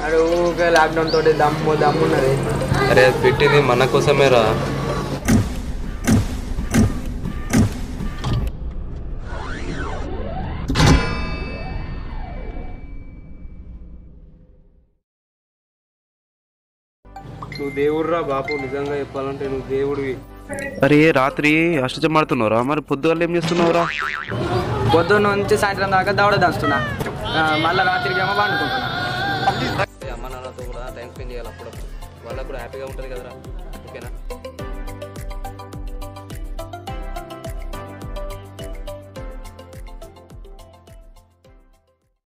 అడు ఊరికే లాక్డౌన్ తోటి దమ్ము దమ్ము ఉన్నది అరే అది పెట్టింది మన కోసమేరా నువ్వు దేవుడురా బాపు నిజంగా చెప్పాలంటే నువ్వు దేవుడివి అరే రాత్రి అష్టజం ఆడుతున్నావురా మరి పొద్దుగాల ఏం చేస్తున్నావురా పొద్దున్న నుంచి సాయంత్రం దాకా దవడ దంచుతున్నా ఆ, మళ్ళా రాత్రికి ఏమో పండుకుంటున్నా అమ్మ నాన్నతో కూడా టైం స్పెండ్ చేయాలి అప్పుడప్పుడు వాళ్ళకు కూడా హ్యాపీగా ఉంటుంది కదరా ఓకేనా